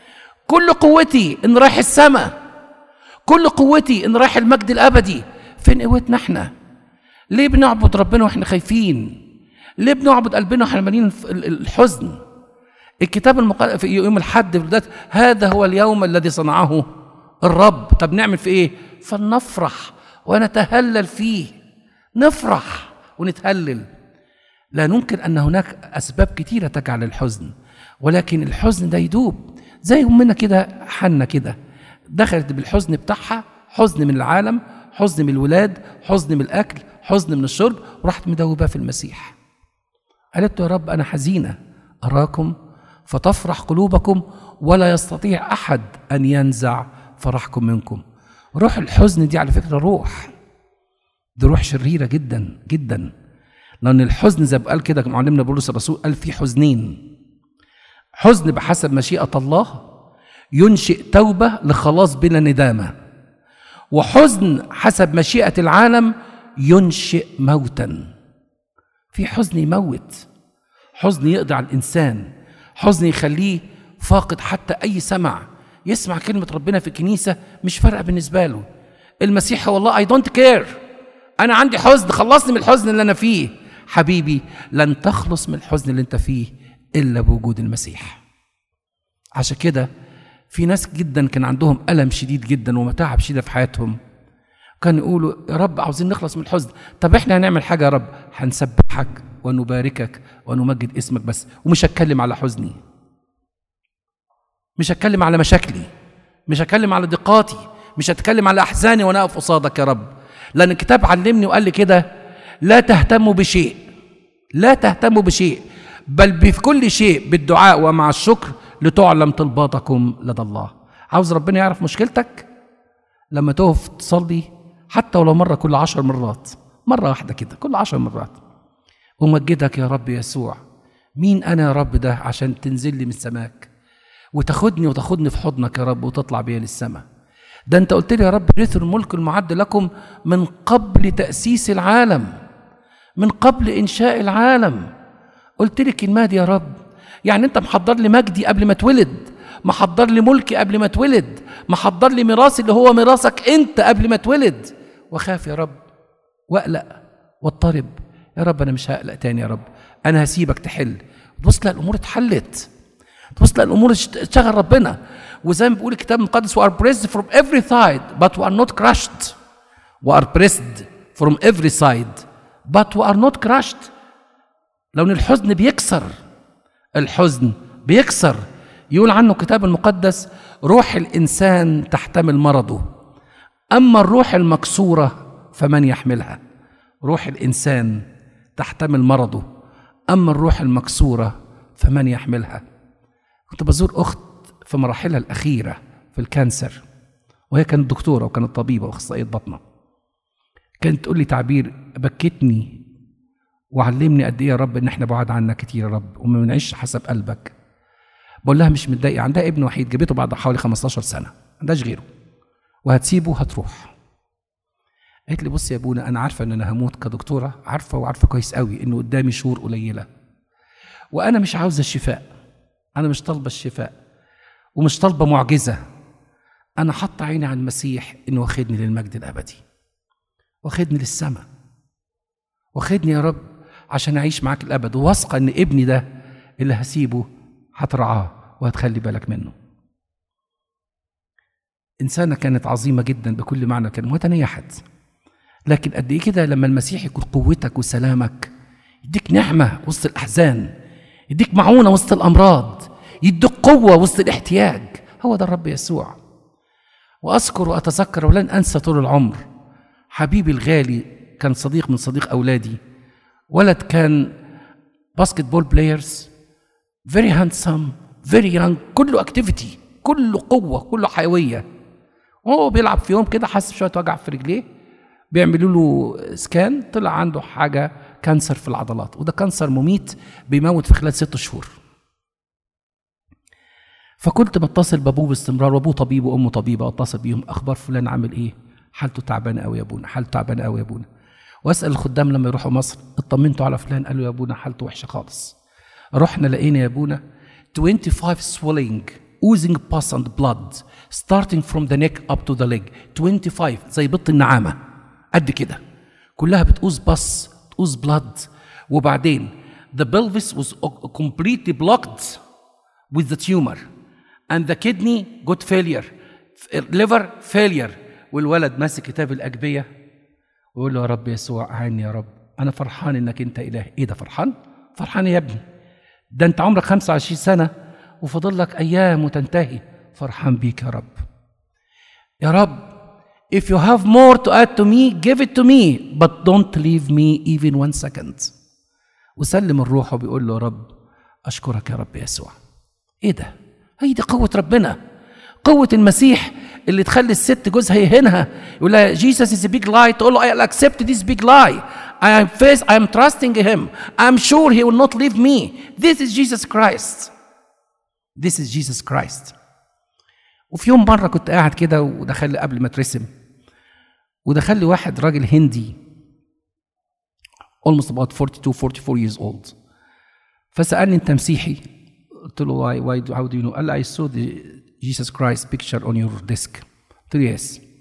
كل قوتي ان رايح السماء كل قوتي ان رايح المجد الابدي فين قوتنا احنا ليه بنعبد ربنا واحنا خايفين ليه بنعبد قلبنا واحنا مالين الحزن الكتاب المقدس في يوم الحد بالذات هذا هو اليوم الذي صنعه الرب طب نعمل في ايه فلنفرح ونتهلل فيه نفرح ونتهلل لا ننكر ان هناك اسباب كثيره تجعل الحزن ولكن الحزن ده يدوب زي امنا كده حنة كده دخلت بالحزن بتاعها حزن من العالم حزن من الولاد حزن من الاكل حزن من الشرب وراحت مدوبه في المسيح قالت له يا رب انا حزينه اراكم فتفرح قلوبكم ولا يستطيع احد ان ينزع فرحكم منكم روح الحزن دي على فكره روح دي روح شريره جدا جدا لان الحزن زي ما قال كده معلمنا بولس الرسول قال في حزنين حزن بحسب مشيئة الله ينشئ توبة لخلاص بلا ندامة وحزن حسب مشيئة العالم ينشئ موتا في حزن يموت حزن يقضي على الإنسان حزن يخليه فاقد حتى أي سمع يسمع كلمة ربنا في الكنيسة مش فارقة بالنسبة له المسيح هو الله اي دونت كير انا عندي حزن خلصني من الحزن اللي انا فيه حبيبي لن تخلص من الحزن اللي انت فيه الا بوجود المسيح عشان كده في ناس جدا كان عندهم الم شديد جدا ومتاعب شديده في حياتهم كانوا يقولوا يا رب عاوزين نخلص من الحزن طب احنا هنعمل حاجه يا رب هنسبحك ونباركك ونمجد اسمك بس ومش هتكلم على حزني مش هتكلم على مشاكلي مش هتكلم على ضيقاتي مش هتكلم على احزاني وانا اقف قصادك يا رب لان الكتاب علمني وقال لي كده لا تهتموا بشيء لا تهتموا بشيء بل بكل شيء بالدعاء ومع الشكر لتعلم طلباتكم لدى الله عاوز ربنا يعرف مشكلتك لما تقف تصلي حتى ولو مرة كل عشر مرات مرة واحدة كده كل عشر مرات أمجدك يا رب يسوع مين أنا يا رب ده عشان تنزل لي من سماك وتاخدني وتاخدني في حضنك يا رب وتطلع بيا للسماء ده انت قلت لي يا رب رثوا الملك المعد لكم من قبل تأسيس العالم من قبل إنشاء العالم قلت لك المهدي يا رب يعني انت محضر لي مجدي قبل ما اتولد محضر لي ملكي قبل ما اتولد محضر لي ميراثي اللي هو ميراثك انت قبل ما اتولد واخاف يا رب واقلق واضطرب يا رب انا مش هقلق تاني يا رب انا هسيبك تحل تبص تلاقي الامور اتحلت تبص تلاقي الامور اشتغل ربنا وزي ما بيقول الكتاب المقدس we are pressed from every side but we are not crushed we are pressed from every side but we are not crushed لو ان الحزن بيكسر الحزن بيكسر يقول عنه الكتاب المقدس روح الانسان تحتمل مرضه اما الروح المكسوره فمن يحملها روح الانسان تحتمل مرضه اما الروح المكسوره فمن يحملها كنت بزور اخت في مراحلها الاخيره في الكانسر وهي كانت دكتوره وكانت طبيبه واخصائيه بطنه كانت تقول لي تعبير بكتني وعلمني قد ايه يا رب ان احنا بعاد عنك كتير يا رب وما بنعيش حسب قلبك بقول لها مش متضايقه عندها ابن وحيد جابته بعد حوالي 15 سنه ما عندهاش غيره وهتسيبه هتروح قالت لي بص يا ابونا انا عارفه ان انا هموت كدكتوره عارفه وعارفه كويس قوي ان قدامي شهور قليله وانا مش عاوزه الشفاء انا مش طالبه الشفاء ومش طالبه معجزه انا حاطه عيني على المسيح انه واخدني للمجد الابدي واخدني للسماء واخدني يا رب عشان اعيش معاك الابد وواثقه ان ابني ده اللي هسيبه هترعاه وهتخلي بالك منه إنسانة كانت عظيمة جدا بكل معنى الكلمة وتنيحت لكن قد إيه كده لما المسيح يكون قوتك وسلامك يديك نعمة وسط الأحزان يديك معونة وسط الأمراض يديك قوة وسط الاحتياج هو ده الرب يسوع وأذكر وأتذكر ولن أنسى طول العمر حبيبي الغالي كان صديق من صديق أولادي ولد كان باسكت بول بلايرز فيري هاندسم فيري يانج كله اكتيفيتي كله قوه كله حيويه وهو بيلعب في يوم كده حس بشويه وجع في رجليه بيعملوا له سكان طلع عنده حاجه كانسر في العضلات وده كانسر مميت بيموت في خلال ست شهور فكنت بتصل بابوه باستمرار وابوه طبيب وامه طبيبه واتصل بيهم اخبار فلان عامل ايه حالته تعبانه قوي يا ابونا حالته تعبانه قوي يا ابونا واسال الخدام لما يروحوا مصر اطمنتوا على فلان قالوا يا ابونا حالته وحشه خالص رحنا لقينا يا ابونا 25 swelling oozing pus and blood starting from the neck up to the leg 25 زي بط النعامة قد كده كلها بتقوز بس تقوز بلاد وبعدين the pelvis was completely blocked with the tumor and the kidney got failure liver failure والولد ماسك كتاب الأجبية ويقول له يا رب يسوع أعني يا رب أنا فرحان إنك أنت إله إيه ده فرحان؟ فرحان يا ابني ده أنت عمرك 25 سنة وفاضل لك أيام وتنتهي فرحان بيك يا رب يا رب if you have more to add to me give it to me but don't leave me even one second وسلم الروح وبيقول له يا رب أشكرك يا رب يسوع إيه ده؟ هي دي قوة ربنا قوة المسيح اللي تخلي الست جوزها يهينها يقول لها Jesus is a big lie تقول له I'll accept this big lie I am face I am trusting him I'm sure he will not leave me this is Jesus Christ This is Jesus Christ وفي يوم مرة كنت قاعد كده ودخل لي قبل ما اترسم ودخل لي واحد راجل هندي almost about 42 44 years old فسألني أنت مسيحي؟ قلت له why, why how do you know؟ قال لي I saw the Jesus Christ picture on your desk قلت له yes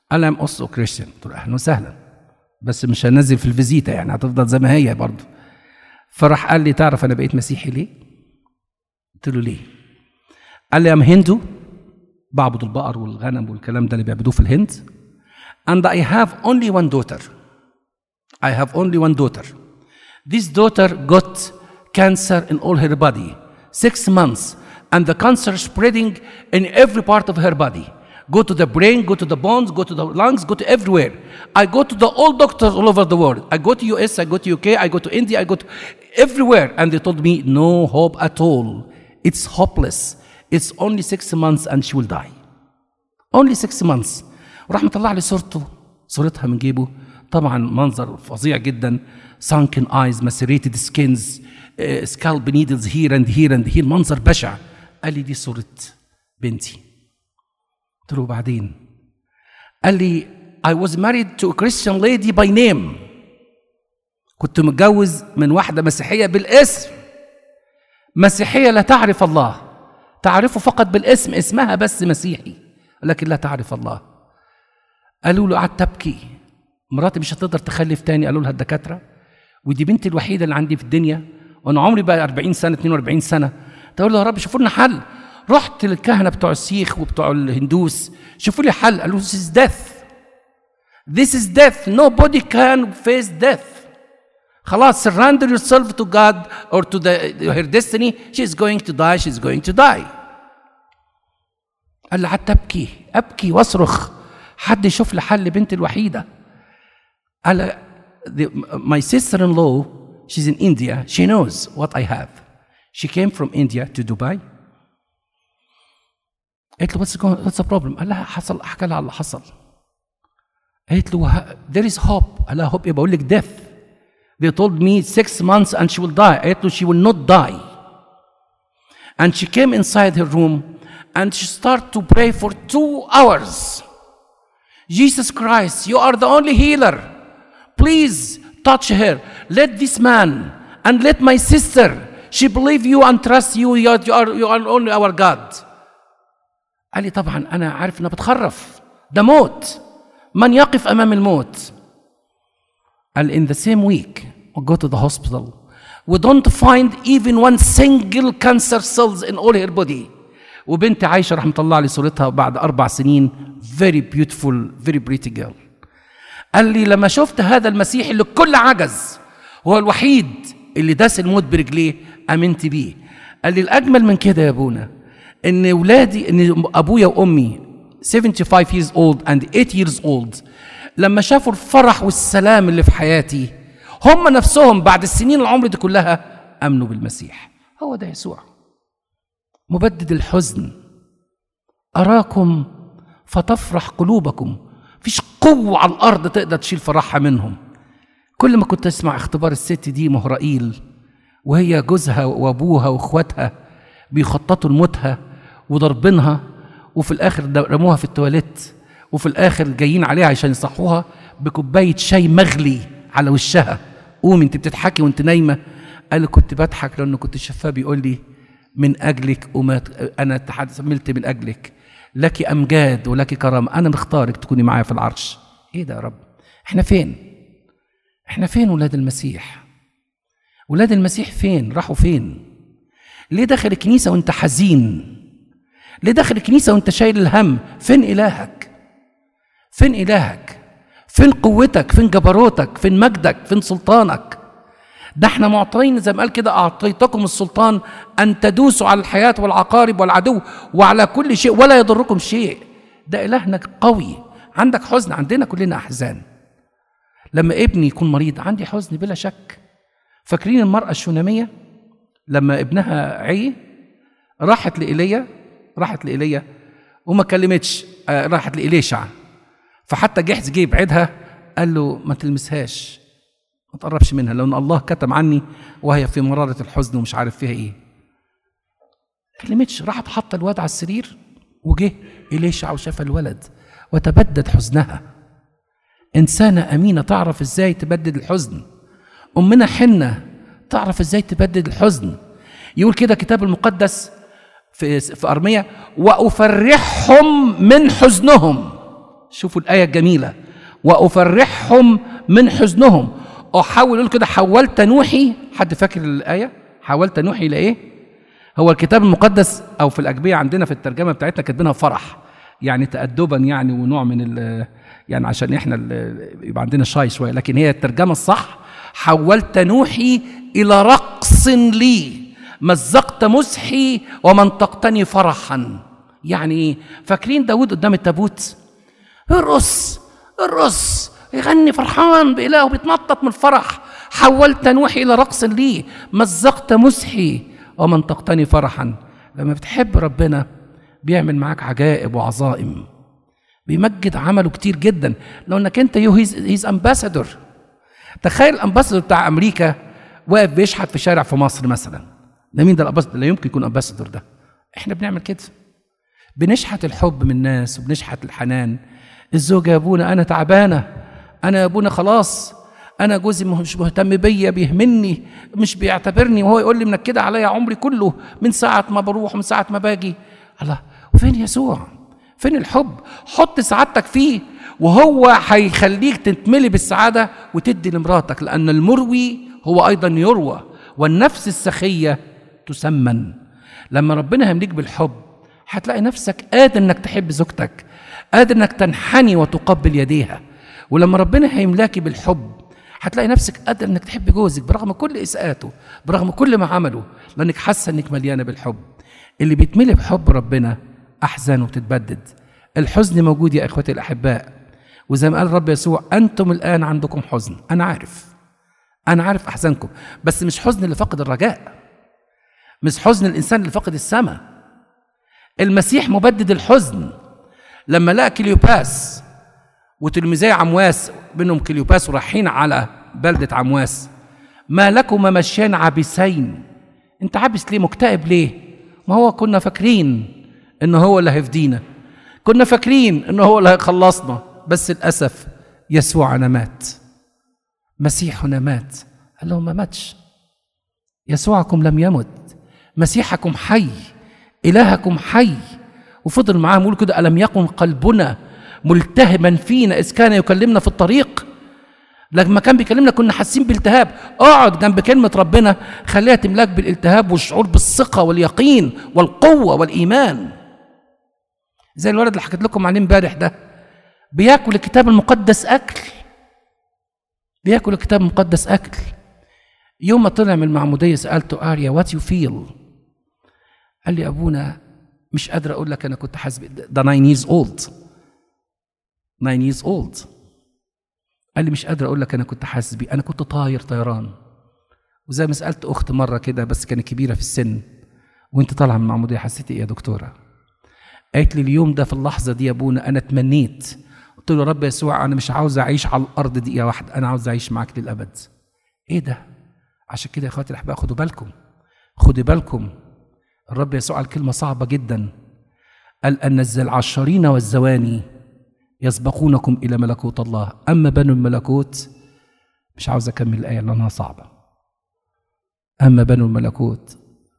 قال ام اولسو كريستيان قلت له اهلا وسهلا بس مش هنزل في الفيزيتا يعني هتفضل زي ما هي برضه فراح قال لي تعرف انا بقيت مسيحي ليه؟ قلت له ليه؟ قال لي ام هندو بعبد البقر والغنم والكلام ده اللي بيعبدوه في الهند and I have only one daughter I have only one daughter this daughter got cancer in all her body six months and the cancer spreading in every part of her body go to the brain go to the bones go to the lungs go to everywhere i go to the all doctors all over the world i go to us i go to uk i go to india i go to everywhere and they told me no hope at all it's hopeless it's only six months and she will die only six months وراح مطلع لي صورته صورتها من جيبه طبعا منظر فظيع جدا sunken eyes macerated skins uh, scalp needles here and here and here منظر بشع قال لي دي صورة بنتي قلت له بعدين قال لي I was married to a Christian lady by name كنت متجوز من واحدة مسيحية بالاسم مسيحية لا تعرف الله تعرفه فقط بالاسم اسمها بس مسيحي لكن لا تعرف الله قالوا له قعدت تبكي مراتي مش هتقدر تخلف تاني قالوا لها الدكاتره ودي بنتي الوحيده اللي عندي في الدنيا وانا عمري بقى 40 سنه 42 سنه تقول له يا رب شوفوا لنا حل رحت للكهنه بتوع السيخ وبتوع الهندوس شوفوا لي حل قالوا this is death this is death nobody can face death خلاص surrender yourself to God or to the, her destiny she's going to die she's going to die قال لي قعدت ابكي ابكي واصرخ حد يشوف لي حل بنتي الوحيده قال the, my sister-in-law she's in India she knows what I have she came from India to Dubai قالت له what's, going, what's the problem قال لها حصل احكي لها على اللي حصل قالت له there is hope قال لها hope ايه بقول لك death they told me six months and she will die قالت له she will not die and she came inside her room and she started to pray for two hours Jesus Christ, you are the only healer. Please touch her. Let this man and let my sister, she believe you and trust you. You are, you are, you are only our God. قال لي طبعا أنا عارف إنها بتخرف. ده موت. من يقف أمام الموت. قال in the same week we go to the hospital. We don't find even one single cancer cells in all her body. وبنتي عايشه راح مطلع لي صورتها بعد اربع سنين very beautiful very pretty girl قال لي لما شفت هذا المسيح اللي كل عجز هو الوحيد اللي داس الموت برجليه امنت بيه قال لي الاجمل من كده يا ابونا ان ولادي ان ابويا وامي 75 years old and 8 years old لما شافوا الفرح والسلام اللي في حياتي هم نفسهم بعد السنين العمر دي كلها امنوا بالمسيح هو ده يسوع مبدد الحزن أراكم فتفرح قلوبكم فيش قوة على الأرض تقدر تشيل فرحها منهم كل ما كنت أسمع اختبار الست دي مهرائيل وهي جوزها وأبوها وإخواتها بيخططوا لموتها وضربينها وفي الآخر رموها في التواليت وفي الآخر جايين عليها عشان يصحوها بكوباية شاي مغلي على وشها قومي انت بتضحكي وانت نايمة قال كنت بضحك لأنه كنت شفاه بيقول لي من أجلك وما أنا تحملت من أجلك لك أمجاد ولك كرامة أنا مختارك تكوني معايا في العرش إيه ده يا رب إحنا فين إحنا فين ولاد المسيح ولاد المسيح فين راحوا فين ليه داخل الكنيسة وانت حزين ليه داخل الكنيسة وانت شايل الهم فين إلهك فين إلهك فين قوتك فين جبروتك فين مجدك فين سلطانك ده احنا معطين زي ما قال كده اعطيتكم السلطان ان تدوسوا على الحياه والعقارب والعدو وعلى كل شيء ولا يضركم شيء ده الهنا قوي عندك حزن عندنا كلنا احزان لما ابني يكون مريض عندي حزن بلا شك فاكرين المراه الشوناميه لما ابنها عي راحت لإيليا راحت لإيليا وما كلمتش آه راحت لإليشع فحتى جحز جه يبعدها قال له ما تلمسهاش ما تقربش منها لان الله كتم عني وهي في مراره الحزن ومش عارف فيها ايه كلمتش راحت حاطه الواد على السرير وجه إليشع وشاف الولد وتبدد حزنها إنسانة أمينة تعرف إزاي تبدد الحزن أمنا حنة تعرف إزاي تبدد الحزن يقول كده كتاب المقدس في في أرمية وأفرحهم من حزنهم شوفوا الآية الجميلة وأفرحهم من حزنهم أحول يقول كده حولت نوحي حد فاكر الآية حولت نوحي إلى إيه هو الكتاب المقدس أو في الأجبية عندنا في الترجمة بتاعتنا كاتبينها فرح يعني تأدبا يعني ونوع من ال يعني عشان احنا ال- يبقى عندنا شاي شويه لكن هي الترجمه الصح حولت نوحي الى رقص لي مزقت مسحي ومنطقتني فرحا يعني ايه فاكرين داود قدام التابوت الرص الرص يغني فرحان بإله وبيتنطط من الفرح حولت نوحي إلى رقص لي مزقت مسحي ومنطقتني فرحا لما بتحب ربنا بيعمل معاك عجائب وعظائم بيمجد عمله كتير جدا لو انك انت يو هيز امباسادور تخيل الامباسادور بتاع امريكا واقف بيشحت في شارع في مصر مثلا ده مين ده الامباسادور لا يمكن يكون امباسادور ده احنا بنعمل كده بنشحت الحب من الناس وبنشحت الحنان الزوجة يا ابونا انا تعبانة انا يا ابونا خلاص انا جوزي مش مهتم بيا بيهمني مش بيعتبرني وهو يقول لي منكده عليا عمري كله من ساعة ما بروح ومن ساعة ما باجي الله وفين يسوع فين الحب حط سعادتك فيه وهو هيخليك تتملي بالسعادة وتدي لمراتك لأن المروي هو أيضا يروى والنفس السخية تسمن لما ربنا يمليك بالحب هتلاقي نفسك قادر انك تحب زوجتك قادر انك تنحني وتقبل يديها ولما ربنا هيملاكي بالحب هتلاقي نفسك قادر انك تحب جوزك برغم كل اساءاته برغم كل ما عمله لانك حاسه انك مليانه بالحب اللي بيتملي بحب ربنا احزانه بتتبدد الحزن موجود يا اخوتي الاحباء وزي ما قال الرب يسوع انتم الان عندكم حزن انا عارف انا عارف احزانكم بس مش حزن اللي فقد الرجاء مش حزن الانسان اللي فقد السماء المسيح مبدد الحزن لما لقى كليوباس وتلميذي عمواس منهم كليوباس ورايحين على بلدة عمواس ما لكما مشيان عابسين انت عابس ليه مكتئب ليه ما هو كنا فاكرين ان هو اللي هيفدينا كنا فاكرين ان هو اللي هيخلصنا بس للاسف يسوعنا مات مسيحنا مات قال لهم ما ماتش يسوعكم لم يمت مسيحكم حي إلهكم حي وفضل معاهم يقول كده ألم يكن قلبنا ملتهما فينا إذ كان يكلمنا في الطريق لما كان بيكلمنا كنا حاسين بالتهاب اقعد جنب كلمة ربنا خليها تملاك بالالتهاب والشعور بالثقة واليقين والقوة والإيمان زي الولد اللي حكيت لكم عليه امبارح ده بياكل الكتاب المقدس أكل بياكل الكتاب المقدس أكل يوم ما طلع من المعمودية سألته آريا وات يو فيل قال لي أبونا مش قادر أقول لك أنا كنت حاسس ده 9 years old 9 years old قال لي مش قادر أقول لك أنا كنت حاسس بيه أنا كنت طاير طيران وزي ما سألت أخت مرة كده بس كانت كبيرة في السن وأنت طالعة من المعمودية حسيتي إيه يا دكتورة؟ قالت لي اليوم ده في اللحظة دي يا أبونا أنا تمنيت قلت له يا رب يسوع أنا مش عاوز أعيش على الأرض دقيقة واحدة أنا عاوز أعيش معاك للأبد إيه ده؟ عشان كده يا اخواتي الاحباء خدوا بالكم خدوا بالكم الرب يسوع قال كلمه صعبه جدا قال ان العشرين والزواني يسبقونكم الى ملكوت الله اما بنو الملكوت مش عاوز اكمل الايه لانها صعبه اما بنو الملكوت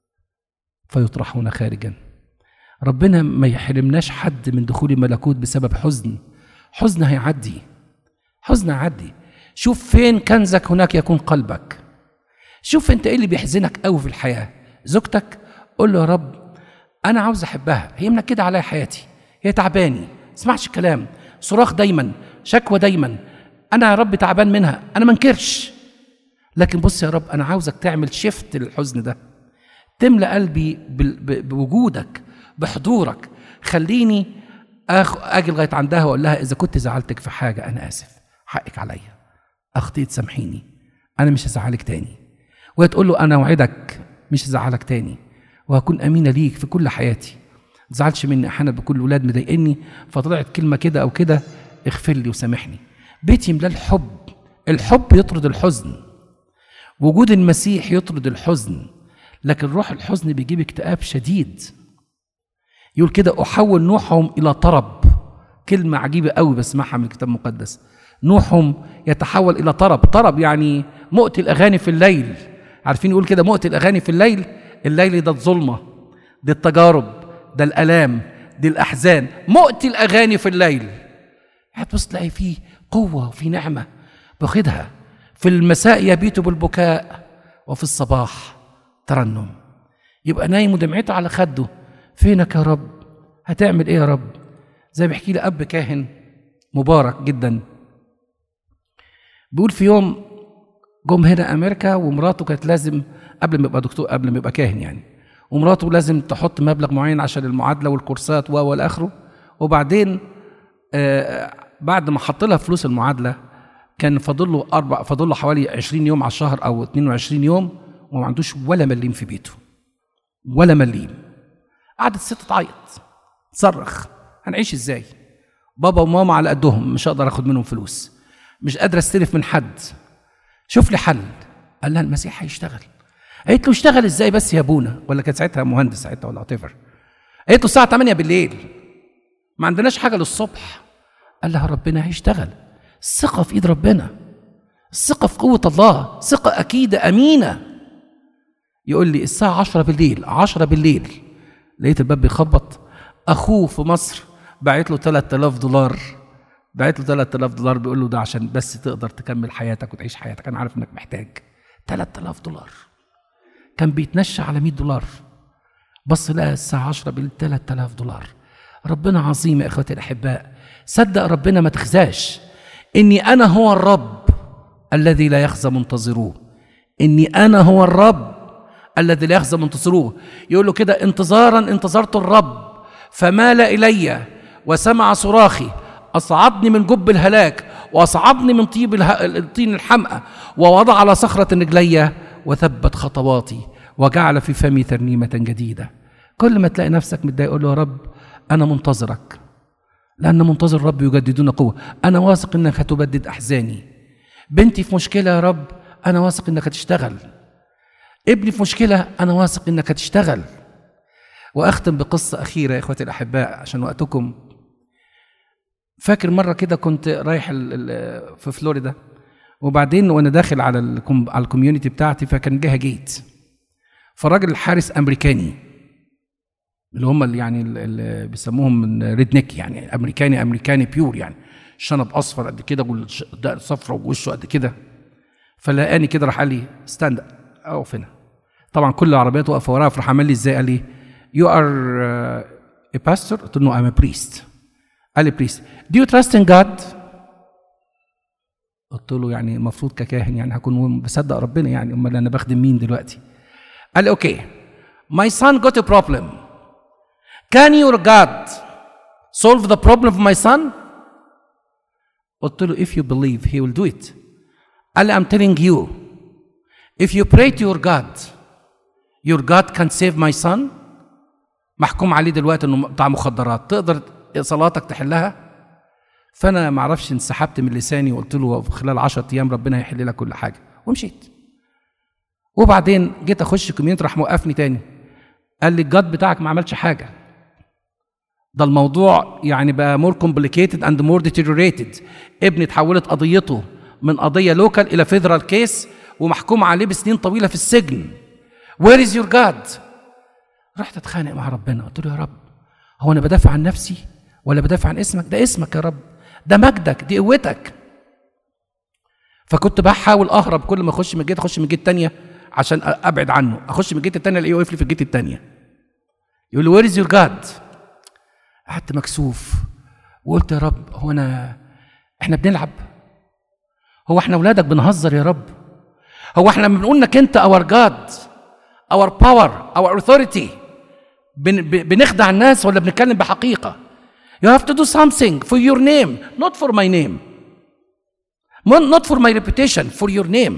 فيطرحون خارجا ربنا ما يحرمناش حد من دخول الملكوت بسبب حزن حزن هيعدي حزن هيعدي شوف فين كنزك هناك يكون قلبك شوف انت ايه اللي بيحزنك قوي في الحياه زوجتك قول له يا رب انا عاوز احبها هي منكده عليا حياتي هي تعباني اسمعش الكلام صراخ دايما شكوى دايما انا يا رب تعبان منها انا ما انكرش لكن بص يا رب انا عاوزك تعمل شيفت للحزن ده تملى قلبي بوجودك بحضورك خليني أخ... اجي لغايه عندها واقول لها اذا كنت زعلتك في حاجه انا اسف حقك عليا اخطيت سامحيني انا مش هزعلك تاني وهي تقول له انا اوعدك مش هزعلك تاني وهكون امينه ليك في كل حياتي ما تزعلش مني احيانا بكل ولاد مضايقني فطلعت كلمه كده او كده اغفر لي وسامحني بيتي يملاه الحب الحب يطرد الحزن وجود المسيح يطرد الحزن لكن روح الحزن بيجيب اكتئاب شديد يقول كده احول نوحهم الى طرب كلمه عجيبه قوي بسمعها من الكتاب المقدس نوحهم يتحول الى طرب طرب يعني مؤتي الاغاني في الليل عارفين يقول كده مؤتي الاغاني في الليل الليل ده الظلمه دي التجارب ده الالام دي الاحزان مؤتي الاغاني في الليل هتبص تلاقي فيه قوة وفي نعمة باخدها في المساء يبيت بالبكاء وفي الصباح ترنم يبقى نايم ودمعته على خده فينك يا رب هتعمل ايه يا رب زي بيحكي لي اب كاهن مبارك جدا بيقول في يوم جم هنا امريكا ومراته كانت لازم قبل ما يبقى دكتور قبل ما يبقى كاهن يعني ومراته لازم تحط مبلغ معين عشان المعادله والكورسات و والى اخره وبعدين آه بعد ما حط لها فلوس المعادله كان فاضل له اربع فاضل له حوالي 20 يوم على الشهر او 22 يوم وما عندوش ولا مليم في بيته ولا مليم قعدت الست تعيط تصرخ هنعيش ازاي بابا وماما على قدهم مش هقدر اخد منهم فلوس مش قادر استلف من حد شوف لي حل قال لها المسيح هيشتغل قالت له اشتغل ازاي بس يا ابونا ولا كانت ساعتها مهندس ساعتها ولا وات قالت له الساعه 8 بالليل ما عندناش حاجه للصبح قال لها ربنا هيشتغل الثقه في ايد ربنا الثقه في قوه الله ثقه اكيده امينه يقول لي الساعه 10 بالليل 10 بالليل لقيت الباب بيخبط اخوه في مصر باعت له 3000 دولار باعت له 3000 دولار بيقول له ده عشان بس تقدر تكمل حياتك وتعيش حياتك انا عارف انك محتاج 3000 دولار كان بيتنشى على 100 دولار بص لقى الساعة 10 بالليل 3000 دولار ربنا عظيم يا اخوتي الاحباء صدق ربنا ما تخزاش اني انا هو الرب الذي لا يخزى منتظروه اني انا هو الرب الذي لا يخزى منتظروه يقول له كده انتظارا انتظرت الرب فمال الي وسمع صراخي اصعدني من جب الهلاك واصعدني من طيب اله- الطين الحمأة ووضع على صخرة رجلي وثبت خطواتي وجعل في فمي ترنيمة جديدة كل ما تلاقي نفسك متضايق قول له يا رب أنا منتظرك لأن منتظر الرب يجددون قوة أنا واثق إنك هتبدد أحزاني بنتي في مشكلة يا رب أنا واثق إنك هتشتغل ابني في مشكلة أنا واثق إنك هتشتغل وأختم بقصة أخيرة يا إخوتي الأحباء عشان وقتكم فاكر مرة كده كنت رايح ال- ال- في فلوريدا وبعدين وانا داخل على الكم على الكوميونتي بتاعتي فكان جهه جيت فالراجل الحارس امريكاني اللي هم اللي يعني ال- اللي بيسموهم من ريد نيك يعني امريكاني امريكاني بيور يعني شنب اصفر قد كده والدقن صفرا ووشه قد كده فلقاني كده راح قال لي ستاند اقف هنا طبعا كل العربيات واقفه ورايا فراح عمل لي ازاي قال لي يو ار ا باستور قلت له ام ا بريست قال لي بريست دو يو تراست ان جاد قلت له يعني المفروض ككاهن يعني هكون بصدق ربنا يعني امال انا بخدم مين دلوقتي قال لي اوكي my son got a problem can your God solve the problem of my son قلت له if you believe he will do it قال لي I'm telling you if you pray to your God your God can save my son محكوم عليه دلوقتي انه بتاع مخدرات تقدر صلاتك تحلها فانا ما اعرفش انسحبت من لساني وقلت له في خلال 10 ايام ربنا هيحل لك كل حاجه ومشيت وبعدين جيت اخش كوميونتي راح موقفني تاني قال لي الجاد بتاعك ما عملش حاجه ده الموضوع يعني بقى مور كومبليكيتد اند مور ديتيريوريتد ابني اتحولت قضيته من قضيه لوكال الى فيدرال كيس ومحكوم عليه بسنين طويله في السجن وير از يور جاد رحت اتخانق مع ربنا قلت له يا رب هو انا بدافع عن نفسي ولا بدافع عن اسمك ده اسمك يا رب ده مجدك دي قوتك فكنت بحاول اهرب كل ما اخش من جيت اخش من جيت تانية عشان أ- ابعد عنه اخش من الجيت التانية الاقيه واقف لي في الجيت التانية يقول لي وير از يور جاد قعدت مكسوف وقلت يا رب هو انا احنا بنلعب هو احنا اولادك بنهزر يا رب هو احنا لما بنقول انك انت اور جاد اور باور اور authority بن ب- بنخدع الناس ولا بنتكلم بحقيقه You have to do something for your name, not for my name. Mon- Not for my reputation, for your name.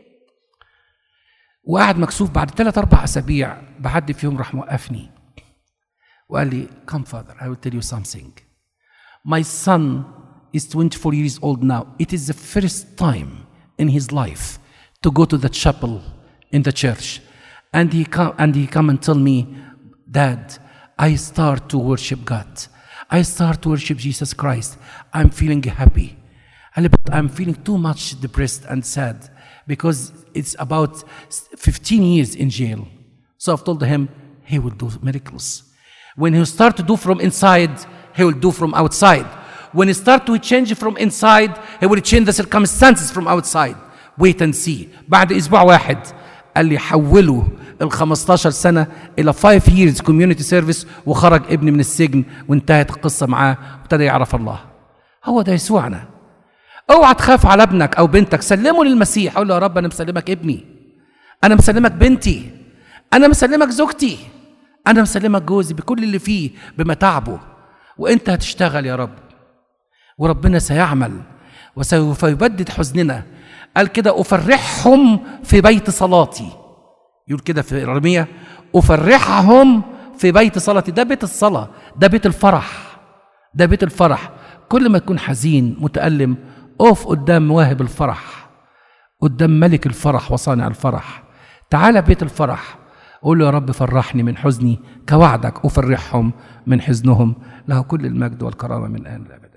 وقعد مكسوف بعد ثلاث أربع أسابيع بعد في يوم راح موقفني وقال لي Come father, I will tell you something. My son is 24 years old now. It is the first time in his life to go to the chapel in the church. And he come, and he come and tell me, Dad, I start to worship God. I start to worship Jesus Christ. I'm feeling happy. قال لي, but I'm feeling too much depressed and sad because it's about 15 years in jail. So I've told him he will do miracles. When he start to do from inside, he will do from outside. when it start to change from inside he will change the circumstances from outside wait and see بعد اسبوع واحد قال لي حولوا ال 15 سنه الى 5 years community service وخرج ابني من السجن وانتهت القصه معاه وابتدى يعرف الله هو ده يسوعنا اوعى تخاف على ابنك او بنتك سلمه للمسيح قول له يا رب انا مسلمك ابني انا مسلمك بنتي انا مسلمك زوجتي انا مسلمك جوزي بكل اللي فيه بمتاعبه وانت هتشتغل يا رب وربنا سيعمل وسوف يبدد حزننا قال كده افرحهم في بيت صلاتي يقول كده في ارميا افرحهم في بيت صلاتي ده بيت الصلاه ده بيت الفرح ده بيت الفرح كل ما تكون حزين متألم اقف قدام مواهب الفرح قدام ملك الفرح وصانع الفرح تعال بيت الفرح قول له يا رب فرحني من حزني كوعدك افرحهم من حزنهم له كل المجد والكرامه من الان للابد